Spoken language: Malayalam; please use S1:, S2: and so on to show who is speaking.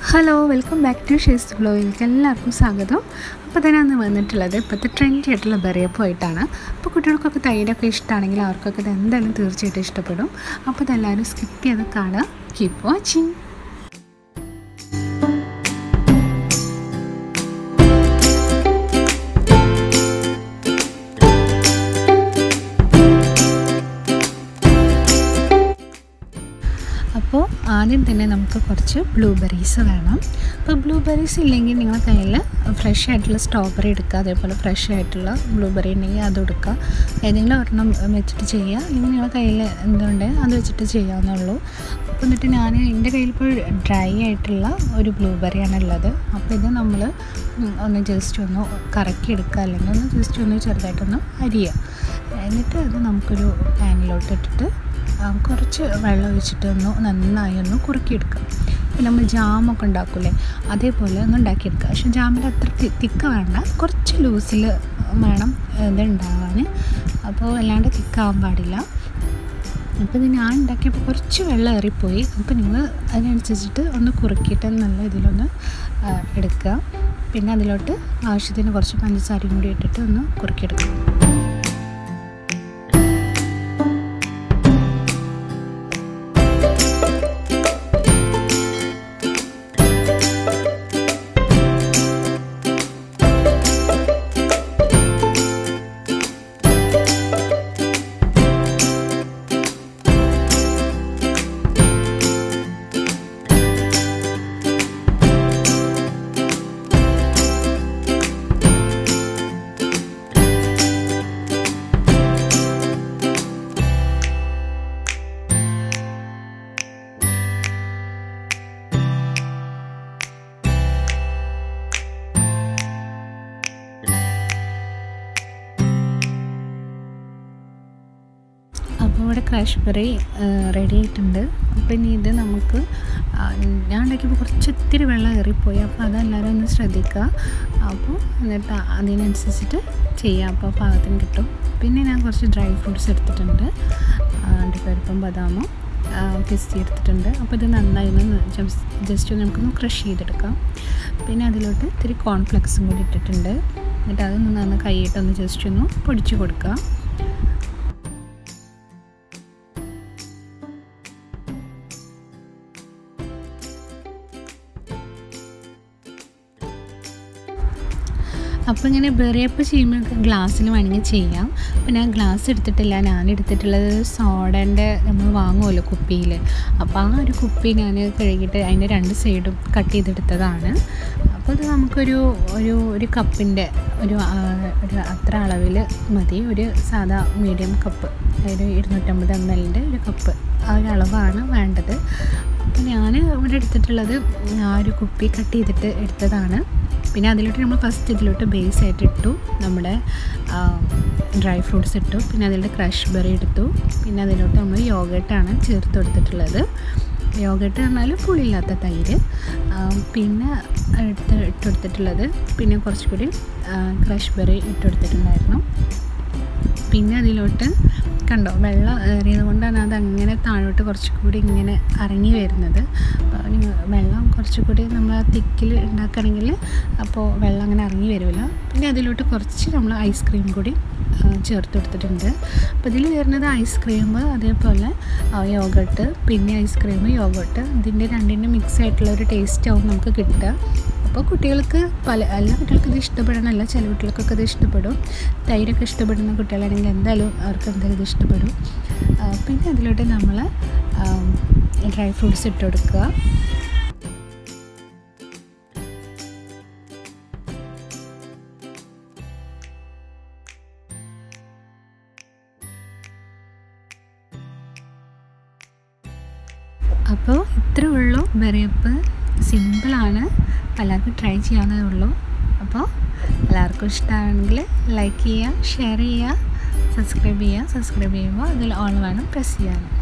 S1: ഹലോ വെൽക്കം ബാക്ക് ടു ഷേസ് ബ്ലോയിലേക്ക് എല്ലാവർക്കും സ്വാഗതം അപ്പോൾ ഇതിനാണ് വന്നിട്ടുള്ളത് ഇപ്പോഴത്തെ ട്രെൻഡി ആയിട്ടുള്ള ബെറിയപ്പമായിട്ടാണ് അപ്പോൾ കുട്ടികൾക്കൊക്കെ തൈരൊക്കെ ഇഷ്ടമാണെങ്കിൽ അവർക്കൊക്കെ ഇത് എന്തായാലും തീർച്ചയായിട്ടും ഇഷ്ടപ്പെടും അപ്പോൾ ഇതെല്ലാവരും സ്കിപ്പ് ചെയ്ത് കാണുക കീപ്പ് വാച്ചിങ് അപ്പോൾ ആദ്യം തന്നെ നമുക്ക് കുറച്ച് ബ്ലൂബെറീസ് വേണം അപ്പോൾ ബ്ലൂബെറീസ് ഇല്ലെങ്കിൽ നിങ്ങളുടെ കയ്യിൽ ഫ്രഷ് ആയിട്ടുള്ള സ്ട്രോബെറി എടുക്കുക അതേപോലെ ഫ്രഷ് ആയിട്ടുള്ള ബ്ലൂബെറി ഉണ്ടെങ്കിൽ അത് എടുക്കുക ഏതെങ്കിലും ഒരെണ്ണം വെച്ചിട്ട് ചെയ്യുക അല്ലെങ്കിൽ നിങ്ങളുടെ കയ്യിൽ എന്തുണ്ട് അത് വെച്ചിട്ട് ചെയ്യാവുന്നുള്ളൂ അപ്പോൾ എന്നിട്ട് ഞാൻ എൻ്റെ കയ്യിൽ ഇപ്പോൾ ഡ്രൈ ആയിട്ടുള്ള ഒരു ബ്ലൂബെറിയാണ് ഉള്ളത് അപ്പോൾ ഇത് നമ്മൾ ഒന്ന് ജസ്റ്റ് ഒന്ന് കറക്കി എടുക്കുക അല്ലെങ്കിൽ ഒന്ന് ജസ്റ്റ് ഒന്ന് ചെറുതായിട്ടൊന്ന് അരിയുക എന്നിട്ട് അത് നമുക്കൊരു പാനിലോട്ട് ഇട്ടിട്ട് കുറച്ച് വെള്ളം ഒഴിച്ചിട്ട് ഒന്ന് നന്നായി ഒന്ന് കുറുക്കിയെടുക്കുക പിന്നെ നമ്മൾ ജാമൊക്കെ ഉണ്ടാക്കൂലേ അതേപോലെ ഒന്ന് ഉണ്ടാക്കിയെടുക്കുക പക്ഷേ ജാമിൽ അത്ര തിക്ക വേണ്ട കുറച്ച് ലൂസിൽ വേണം ഇത് ഉണ്ടാവാൻ അപ്പോൾ അല്ലാണ്ട് തിക്കാവാൻ പാടില്ല അപ്പോൾ ഇത് ഞാൻ ഉണ്ടാക്കിയപ്പോൾ കുറച്ച് വെള്ളം ഏറിപ്പോയി അപ്പോൾ നിങ്ങൾ അതിനനുസരിച്ചിട്ട് ഒന്ന് കുറുക്കിയിട്ട് നല്ല ഇതിലൊന്ന് എടുക്കുക പിന്നെ അതിലോട്ട് ആവശ്യത്തിന് കുറച്ച് പഞ്ചസാരയും കൂടി ഇട്ടിട്ട് ഒന്ന് കുറുക്കിയെടുക്കുക അപ്പോൾ ഇവിടെ ക്രാഷ് ബെറി റെഡി ആയിട്ടുണ്ട് അപ്പോൾ ഇനി ഇത് നമുക്ക് ഞാൻ ഉണ്ടാക്കിയപ്പോൾ കുറച്ച് ഇത്തിരി വെള്ളം ഏറിപ്പോയി അപ്പോൾ അതെല്ലാവരും ഒന്ന് ശ്രദ്ധിക്കുക അപ്പോൾ എന്നിട്ട് അതിനനുസരിച്ചിട്ട് ചെയ്യാം അപ്പോൾ പാകത്തിന് കിട്ടും പിന്നെ ഞാൻ കുറച്ച് ഡ്രൈ ഫ്രൂട്ട്സ് എടുത്തിട്ടുണ്ട് അണ്ടിപ്പരിപ്പും ബദാമും പിസ്തി എടുത്തിട്ടുണ്ട് അപ്പോൾ ഇത് നന്നായി ഒന്ന് ജസ്റ്റ് ഒന്ന് നമുക്കൊന്ന് ക്രഷ് ചെയ്തെടുക്കാം പിന്നെ അതിലോട്ട് ഇത്തിരി കോൺഫ്ലെക്സും കൂടി ഇട്ടിട്ടുണ്ട് എന്നിട്ട് അതൊന്ന് നന്ന് കൈയിട്ടൊന്ന് ജസ്റ്റ് ഒന്ന് പൊടിച്ച് കൊടുക്കുക അപ്പോൾ ഇങ്ങനെ ബെറിയപ്പ് ചെയ്യുമ്പോൾ ഗ്ലാസ്സിൽ വേണമെങ്കിൽ ചെയ്യാം അപ്പോൾ ഞാൻ ഗ്ലാസ് എടുത്തിട്ടില്ല ഞാൻ എടുത്തിട്ടുള്ളത് സോഡൻ്റെ നമ്മൾ വാങ്ങുമല്ലോ കുപ്പിയിൽ അപ്പോൾ ആ ഒരു കുപ്പി ഞാൻ കഴുകിയിട്ട് അതിൻ്റെ രണ്ട് സൈഡും കട്ട് ചെയ്തെടുത്തതാണ് അപ്പോൾ ഇത് നമുക്കൊരു ഒരു ഒരു കപ്പിൻ്റെ ഒരു ഒരു അത്ര അളവിൽ മതി ഒരു സാധാ മീഡിയം കപ്പ് ഒരു ഇരുന്നൂറ്റമ്പത് എം എല്ലിൻ്റെ ഒരു കപ്പ് ആ ഒരു അളവാണ് വേണ്ടത് അപ്പോൾ ഞാൻ ഇവിടെ എടുത്തിട്ടുള്ളത് ആ ഒരു കുപ്പി കട്ട് ചെയ്തിട്ട് എടുത്തതാണ് പിന്നെ അതിലോട്ട് നമ്മൾ ഫസ്റ്റ് ഇതിലോട്ട് ബേസ് ആയിട്ട് ഇട്ടു നമ്മുടെ ഡ്രൈ ഫ്രൂട്ട്സ് ഇട്ടു പിന്നെ അതിലോട്ട് ക്രഷ് ബെറി എടുത്തു പിന്നെ അതിലോട്ട് നമ്മൾ യോഗട്ടാണ് ചേർത്ത് കൊടുത്തിട്ടുള്ളത് യോഗട്ട് പറഞ്ഞാൽ പുളിയില്ലാത്ത തൈര് പിന്നെ എടുത്ത് ഇട്ടുകൊടുത്തിട്ടുള്ളത് പിന്നെ കുറച്ചുകൂടി ക്രഷ് ബെറി ഇട്ടുകൊടുത്തിട്ടുണ്ടായിരുന്നു പിന്നെ അതിലോട്ട് കണ്ടോ വെള്ളം ഏറിയത് കൊണ്ടാണ് അത് അങ്ങനെ താഴോട്ട് കുറച്ചുകൂടി ഇങ്ങനെ ഇറങ്ങി വരുന്നത് വെള്ളം കുറച്ചുകൂടി നമ്മൾ തിക്കിൽ ഉണ്ടാക്കുകയാണെങ്കിൽ അപ്പോൾ വെള്ളം അങ്ങനെ ഇറങ്ങി വരുമല്ലോ പിന്നെ അതിലോട്ട് കുറച്ച് നമ്മൾ ഐസ്ക്രീം കൂടി ചേർത്ത് കൊടുത്തിട്ടുണ്ട് അപ്പോൾ ഇതിൽ വരുന്നത് ഐസ്ക്രീം അതേപോലെ യോഗട്ട് പിന്നെ ഐസ്ക്രീം യോഗട്ട് ഇതിൻ്റെ രണ്ടിൻ്റെ മിക്സ് ആയിട്ടുള്ള ഒരു ടേസ്റ്റ് ആവും നമുക്ക് കിട്ടുക അപ്പോൾ കുട്ടികൾക്ക് പല എല്ലാ കുട്ടികൾക്കും ഇത് ഇഷ്ടപ്പെടണമല്ല ചില കുട്ടികൾക്കൊക്കെ ഇത് ഇഷ്ടപ്പെടും തൈരൊക്കെ ഇഷ്ടപ്പെടുന്ന കുട്ടികളാണെങ്കിൽ എന്തായാലും അവർക്ക് എന്തായാലും ഇത് ഇഷ്ടപ്പെടും പിന്നെ അതിലോട്ട് നമ്മൾ ഡ്രൈ ഫ്രൂട്ട്സ് ഇട്ട് കൊടുക്കുക അപ്പോൾ ഇത്രേ ഉള്ളൂ ബെറിയപ്പ് സിമ്പിളാണ് എല്ലാവർക്കും ട്രൈ ചെയ്യാവുന്നതേ ഉള്ളൂ അപ്പോൾ എല്ലാവർക്കും ഇഷ്ടമാണെങ്കിൽ ലൈക്ക് ചെയ്യുക ഷെയർ ചെയ്യുക സബ്സ്ക്രൈബ് ചെയ്യുക സബ്സ്ക്രൈബ് ചെയ്യുമ്പോൾ അതിൽ ഓൾ വേണം പ്രസ് ചെയ്യാനും